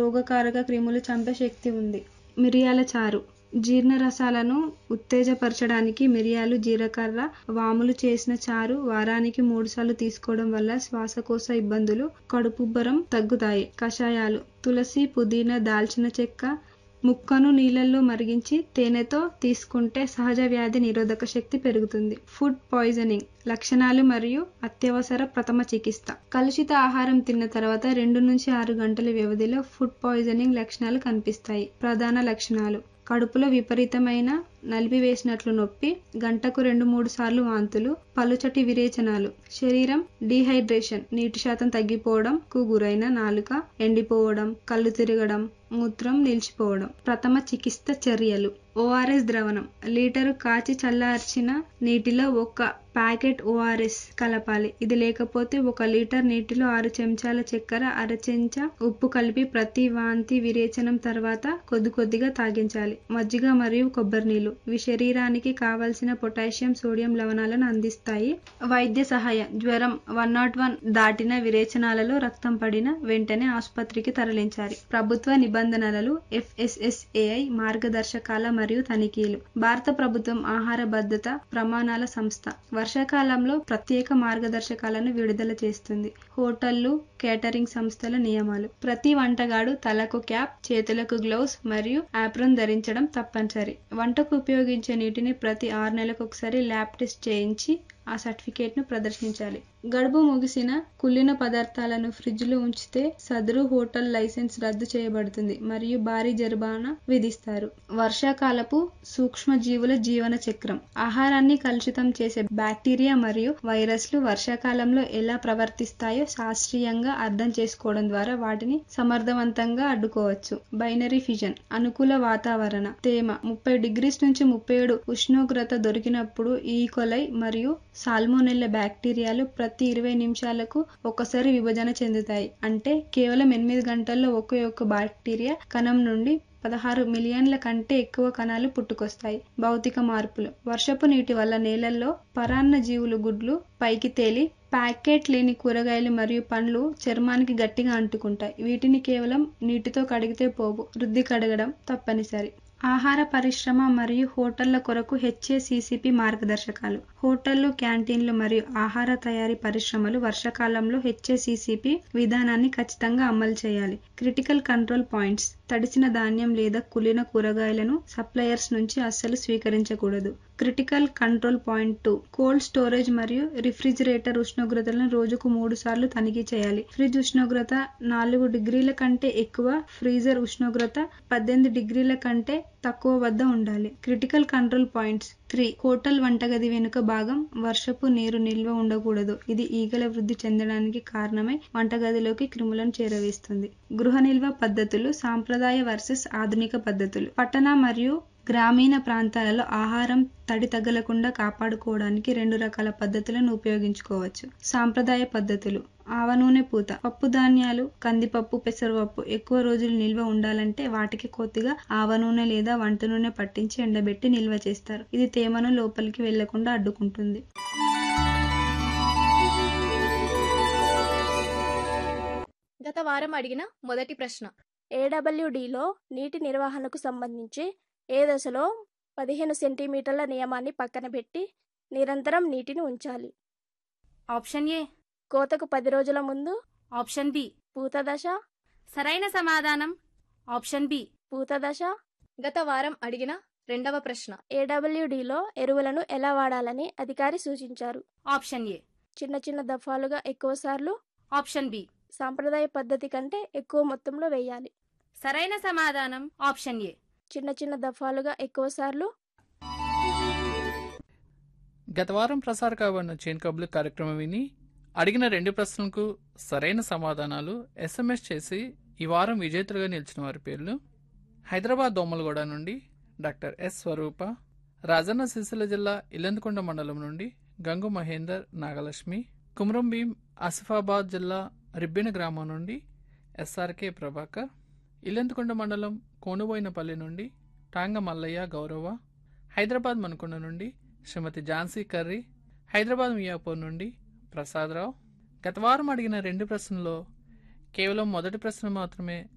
రోగకారక క్రిములు చంపే శక్తి ఉంది మిరియాల చారు జీర్ణరసాలను ఉత్తేజపరచడానికి మిరియాలు జీలకర్ర వాములు చేసిన చారు వారానికి మూడుసార్లు తీసుకోవడం వల్ల శ్వాసకోశ ఇబ్బందులు కడుపుబ్బరం తగ్గుతాయి కషాయాలు తులసి పుదీనా దాల్చిన చెక్క ముక్కను నీళ్ళల్లో మరిగించి తేనెతో తీసుకుంటే సహజ వ్యాధి నిరోధక శక్తి పెరుగుతుంది ఫుడ్ పాయిజనింగ్ లక్షణాలు మరియు అత్యవసర ప్రథమ చికిత్స కలుషిత ఆహారం తిన్న తర్వాత రెండు నుంచి ఆరు గంటల వ్యవధిలో ఫుడ్ పాయిజనింగ్ లక్షణాలు కనిపిస్తాయి ప్రధాన లక్షణాలు కడుపులో విపరీతమైన నలిపివేసినట్లు నొప్పి గంటకు రెండు మూడు సార్లు వాంతులు పలుచటి విరేచనాలు శరీరం డీహైడ్రేషన్ నీటి శాతం తగ్గిపోవడం కు గురైన నాలుక ఎండిపోవడం కళ్ళు తిరగడం మూత్రం నిలిచిపోవడం ప్రథమ చికిత్స చర్యలు ఓఆర్ఎస్ ద్రవణం లీటరు కాచి చల్లార్చిన నీటిలో ఒక ప్యాకెట్ ఓఆర్ఎస్ కలపాలి ఇది లేకపోతే ఒక లీటర్ నీటిలో ఆరు చెంచాల చక్కెర అర చెంచా ఉప్పు కలిపి ప్రతి వాంతి విరేచనం తర్వాత కొద్ది కొద్దిగా తాగించాలి మజ్జిగ మరియు కొబ్బరి నీళ్లు ఇవి శరీరానికి కావలసిన పొటాషియం సోడియం లవణాలను అందిస్తాయి వైద్య సహాయం జ్వరం వన్ నాట్ వన్ దాటిన విరేచనాలలో రక్తం పడిన వెంటనే ఆసుపత్రికి తరలించాలి ప్రభుత్వ నిబంధనలు ఎఫ్ఎస్ఎస్ఏఐ మార్గదర్శకాల మరియు తనిఖీలు భారత ప్రభుత్వం ఆహార భద్రత ప్రమాణాల సంస్థ వర్షాకాలంలో ప్రత్యేక మార్గదర్శకాలను విడుదల చేస్తుంది హోటళ్లు కేటరింగ్ సంస్థల నియమాలు ప్రతి వంటగాడు తలకు క్యాప్ చేతులకు గ్లౌస్ మరియు ఆప్రన్ ధరించడం తప్పనిసరి వంటకు ఉపయోగించే నీటిని ప్రతి ఆరు నెలలకు ఒకసారి ల్యాబ్ టెస్ట్ చేయించి ఆ సర్టిఫికేట్ ను ప్రదర్శించాలి గడువు ముగిసిన కుళ్ళిన పదార్థాలను ఫ్రిడ్జ్ లో ఉంచితే సదరు హోటల్ లైసెన్స్ రద్దు చేయబడుతుంది మరియు భారీ జరిమానా విధిస్తారు వర్షాకాలపు సూక్ష్మ జీవుల జీవన చక్రం ఆహారాన్ని కలుషితం చేసే బ్యాక్టీరియా మరియు వైరస్లు వర్షాకాలంలో ఎలా ప్రవర్తిస్తాయో శాస్త్రీయంగా అర్థం చేసుకోవడం ద్వారా వాటిని సమర్థవంతంగా అడ్డుకోవచ్చు బైనరీ ఫిజన్ అనుకూల వాతావరణ తేమ ముప్పై డిగ్రీస్ నుంచి ముప్పై ఏడు ఉష్ణోగ్రత దొరికినప్పుడు ఈకొలై మరియు సాల్మోనెల్ల బ్యాక్టీరియాలు ప్రతి ఇరవై నిమిషాలకు ఒకసారి విభజన చెందుతాయి అంటే కేవలం ఎనిమిది గంటల్లో ఒకే ఒక్క బ్యాక్టీరియా కణం నుండి పదహారు మిలియన్ల కంటే ఎక్కువ కణాలు పుట్టుకొస్తాయి భౌతిక మార్పులు వర్షపు నీటి వల్ల నేలల్లో పరాన్న జీవులు గుడ్లు పైకి తేలి ప్యాకెట్ లేని కూరగాయలు మరియు పండ్లు చర్మానికి గట్టిగా అంటుకుంటాయి వీటిని కేవలం నీటితో కడిగితే పోవు రుద్ది కడగడం తప్పనిసరి ఆహార పరిశ్రమ మరియు హోటళ్ల కొరకు హెచ్ఏసిసిపి మార్గదర్శకాలు హోటళ్లు క్యాంటీన్లు మరియు ఆహార తయారీ పరిశ్రమలు వర్షాకాలంలో హెచ్ఏసిసిపి విధానాన్ని ఖచ్చితంగా అమలు చేయాలి క్రిటికల్ కంట్రోల్ పాయింట్స్ తడిసిన ధాన్యం లేదా కులిన కూరగాయలను సప్లయర్స్ నుంచి అస్సలు స్వీకరించకూడదు critical control point two cold storage మరియు రిఫ్రిజిరేటర్ ఉష్ణోగ్రతలను రోజుకు మూడు సార్లు తనిఖీ చేయాలి ఫ్రిడ్జ్ ఉష్ణోగ్రత నాలుగు డిగ్రీల కంటే ఎక్కువ ఫ్రీజర్ ఉష్ణోగ్రత పద్దెనిమిది డిగ్రీల కంటే తక్కువ వద్ద ఉండాలి critical control points three hotel వంటగది వెనుక భాగం వర్షపు నీరు నిల్వ ఉండకూడదు ఇది ఈగల వృద్ధి చెందడానికి కారణమై వంటగదిలోకి క్రిములను చేరవేస్తుంది గృహ నిల్వ పద్ధతులు సాంప్రదాయ వర్సెస్ ఆధునిక పద్ధతులు పట్టణ మరియు గ్రామీణ ప్రాంతాలలో ఆహారం తడి తగలకుండా కాపాడుకోవడానికి రెండు రకాల పద్ధతులను ఉపయోగించుకోవచ్చు సాంప్రదాయ పద్ధతులు ఆవ నూనె పూత పప్పు ధాన్యాలు కందిపప్పు పెసరపప్పు ఎక్కువ రోజులు నిల్వ ఉండాలంటే వాటికి కొద్దిగా ఆవ నూనె లేదా వంట నూనె పట్టించి ఎండబెట్టి నిల్వ చేస్తారు ఇది తేమను లోపలికి వెళ్లకుండా అడ్డుకుంటుంది గత వారం అడిగిన మొదటి ప్రశ్న ఏడబ్ల్యూడిలో నీటి నిర్వహణకు సంబంధించి ఏ దశలో పదిహేను సెంటీమీటర్ల నియమాన్ని పక్కన పెట్టి నిరంతరం నీటిని ఉంచాలి ఆప్షన్ ఏ కోతకు పది రోజుల ముందు ఆప్షన్ బి పూత దశ సరైన సమాధానం ఆప్షన్ బి పూత దశ గత వారం అడిగిన రెండవ ప్రశ్న ఏడబ్ల్యూడిలో ఎరువులను ఎలా వాడాలని అధికారి సూచించారు ఆప్షన్ ఏ చిన్న చిన్న దఫాలుగా ఎక్కువసార్లు ఆప్షన్ బి సాంప్రదాయ పద్ధతి కంటే ఎక్కువ మొత్తంలో వేయాలి సరైన సమాధానం ఆప్షన్ ఏ చిన్న చిన్న దఫాలుగా ఎక్కువసార్లు గత వారం ప్రసార కాబడిన చేన్ కబులు కార్యక్రమం విని అడిగిన రెండు ప్రశ్నలకు సరైన సమాధానాలు ఎస్ఎంఎస్ చేసి ఈ వారం విజేతలుగా నిలిచిన వారి పేర్లు హైదరాబాద్ దోమలగూడ నుండి డాక్టర్ ఎస్ స్వరూప రాజన్న సిరిసిల్ల జిల్లా ఇల్లందుకొండ మండలం నుండి గంగు మహేందర్ నాగలక్ష్మి కుమరం భీం ఆసిఫాబాద్ జిల్లా రిబ్బిన గ్రామం నుండి ఎస్ఆర్కే ప్రభాకర్ ఇల్లందుకొండ మండలం కోనుబోయినపల్లి నుండి టాంగ మల్లయ్య గౌరవ హైదరాబాద్ మనుకొండ నుండి శ్రీమతి ఝాన్సీ కర్రీ హైదరాబాద్ మియాపూర్ నుండి ప్రసాదరావు గత వారం అడిగిన రెండు ప్రశ్నల్లో కేవలం మొదటి ప్రశ్న మాత్రమే